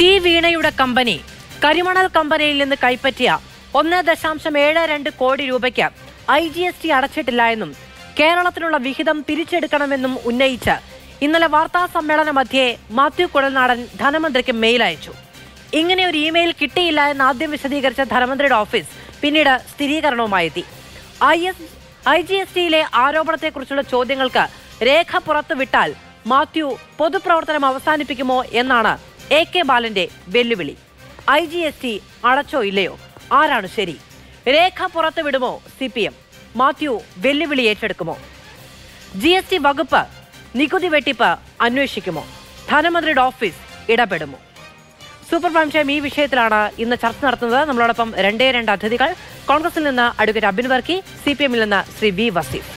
T വീണയുടെ company കരിമണൽ കമ്പനിയിൽ നിന്ന് കൈപ്പറ്റിയ ഒന്ന് ദശാംശം ഏഴ് രണ്ട് കോടി രൂപയ്ക്ക് ഐ ജി എസ് ടി അടച്ചിട്ടില്ല എന്നും കേരളത്തിനുള്ള വിഹിതം തിരിച്ചെടുക്കണമെന്നും ഉന്നയിച്ച് ഇന്നലെ വാർത്താ സമ്മേളന മധ്യേ മാത്യു കുഴൽനാടൻ ധനമന്ത്രിക്ക് മെയിൽ അയച്ചു ഇങ്ങനെ ഒരു ഇമെയിൽ കിട്ടിയില്ല എന്ന് ആദ്യം വിശദീകരിച്ച ധനമന്ത്രിയുടെ ഓഫീസ് പിന്നീട് സ്ഥിരീകരണവുമായി എത്തി I S I G S ടിയിലെ ആരോപണത്തെക്കുറിച്ചുള്ള ചോദ്യങ്ങൾക്ക് രേഖ പുറത്തുവിട്ടാൽ മാത്യു പൊതുപ്രവർത്തനം അവസാനിപ്പിക്കുമോ എന്നാണ് എ കെ ബാലന്റെ വെല്ലുവിളി ഐ ജി എസ് ടി അടച്ചോ ഇല്ലയോ ആരാണ് ശരി രേഖ പുറത്തുവിടുമോ സി പി എം മാത്യു വെല്ലുവിളി ഏറ്റെടുക്കുമോ ജി എസ് ടി വകുപ്പ് നികുതി വെട്ടിപ്പ് അന്വേഷിക്കുമോ ധനമന്ത്രിയുടെ ഓഫീസ് ഇടപെടുമോ സൂപ്പർ പ്രൈം ടൈം ഈ വിഷയത്തിലാണ് ഇന്ന് ചർച്ച നടത്തുന്നത് നമ്മളോടൊപ്പം രണ്ടേ രണ്ട് അതിഥികൾ കോൺഗ്രസിൽ നിന്ന് advocate Abin Varkey C P എമ്മിൽ നിന്ന് ശ്രീ വി വസീഫ്